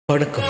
வணக்கம்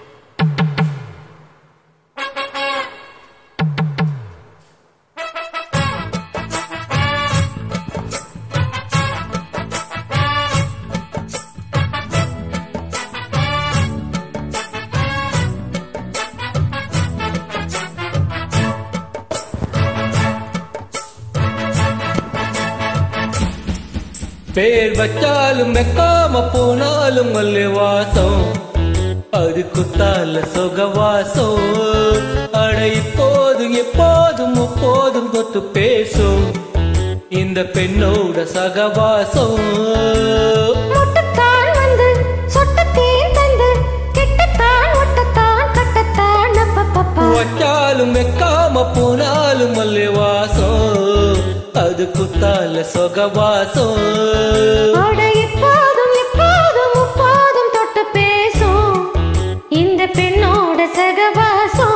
பேர் வச்சாலும் வெக்காம போனாலும் மல்லி வாசம் அது குத்தால சுகவாசம் அட இப்போதும் எப்போதும் முப்போதும் தொட்டு பேசும் இந்த பெண்ணோட சகவாசம் முட்டத்தான் வந்து சொட்டத்தேன் தந்து கெட்டத்தான் ஒட்டத்தான் கட்டத்தான் அப்பப்பப்பா வச்சாலும் வெக்காம போனாலும் மல்லி வாசம் அது குத்தால சுகவாசம் அட எப்போதும் எப்போதும் முப்போதும் தொட்டு பேசும் இந்த பெண்ணோட சகவாசம்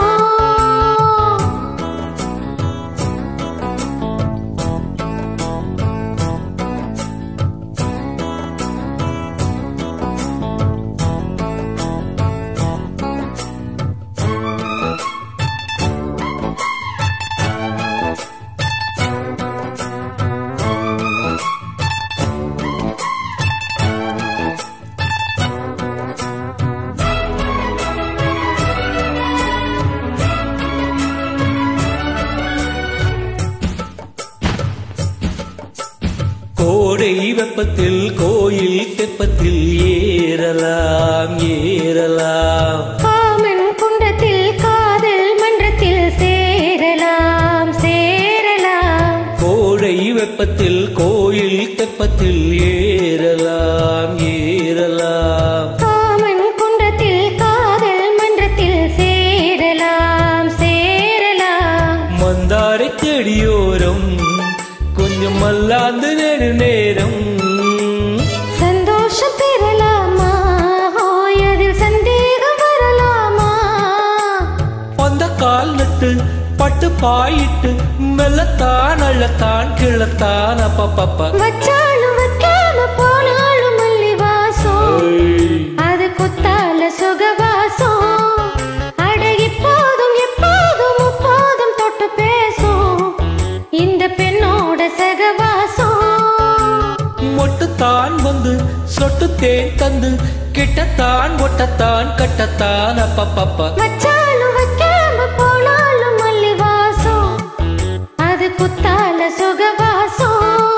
கோடை வெப்பத்தில் கோயில் தெப்பத்தில் ஏறலாம் ஏறலாம் காமன் குன்றத்தில் காதல் மன்றத்தில் சேரலாம் சேரலாம் கோடை வெப்பத்தில் கோயில் தெப்பத்தில் ஏறலாம் ஏறலாம் காமன் குன்றத்தில் காதல் மன்றத்தில் சேரலாம் சேரலாம் மந்தாரை செடியோரம் கொஞ்சம் மல்லாந்து நெடு நேரம் சந்தோஷம் பெறலாமா ஹோய் அதில் சந்தேகம் வரலாமா அந்த கால் நட்டு பட்டு பாயிட்டு மெல்லத்தான் அள்ளத்தான் கிள்ளத்தான் அப்பப்பப்ப வச்சாலும் வைக்காம போனாலும் மல்லி வாசம் அது குத்தால சுகவாசம் அட இப்போதும் எப்போதும் முப்போதும் தொட்டு பேசும் இந்த பெண்ணோட சகவாசம் மொட்டுத்தான் வந்து சொட்டு தேன் தந்து கிட்டத்தான் ஒட்டத்தான் கட்டத்தான் அப்பப்பப்ப வச்சாலும் வைக்காம போனாலும் மல்லி வாசம் அது குத்தால சுகவாசம்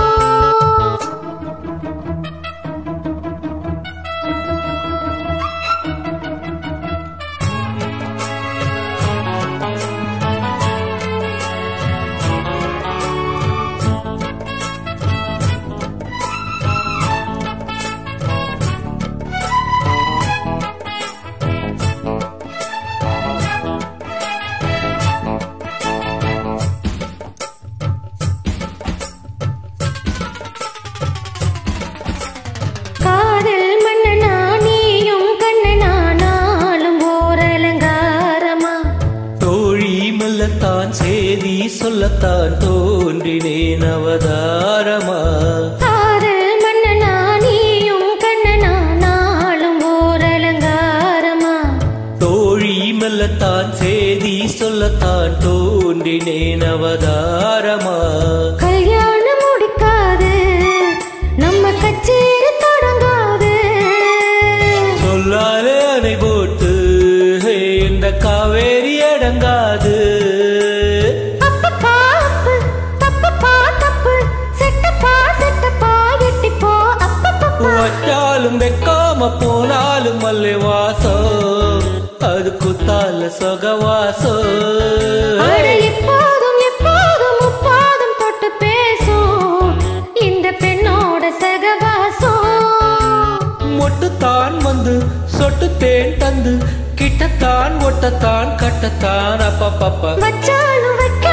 காதல் மன்னனா நீயும் கண்ணனா நாளும் ஓர் அலங்காரமா தோழி மெல்லத்தான் சேதி சொல்லத்தான் தோன்றினேன் அவதாரமா காதல் மன்னனா நீயும் கண்ணனா நாளும் ஓர் அலங்காரமா தோழி மெல்லத்தான் சேதி சொல்லத்தான் தோன்றினேன் அவதாரமா கல்யாணம் முடிக்காது நம்ம கச்சேரி தொடங்காது சொல்லாலே அணை போட்டு ஹே, இந்த காவேரி அடங்காது அப்பப்பா அப்பு, தப்பப்பா தப்பு, செட்டப்பா செட்டப்பா எட்டிப்போ அப்பப்பப்பா. வச்சாலும் வெக்காம போனாலும் மல்லி வாசம் அது குத்தால சொகவாசம் அட எப்போதும் எப்போதும் முப்போதும் தொட்டு பேசும் இந்த பெண்ணோட சகவாசம் மொட்டுத்தான் வந்து சொட்டு தேன் தந்து கிட்டத்தான் ஒட்டத்தான் கட்டத்தான் அப்பப்பப்ப வச்சாலும் வைக்க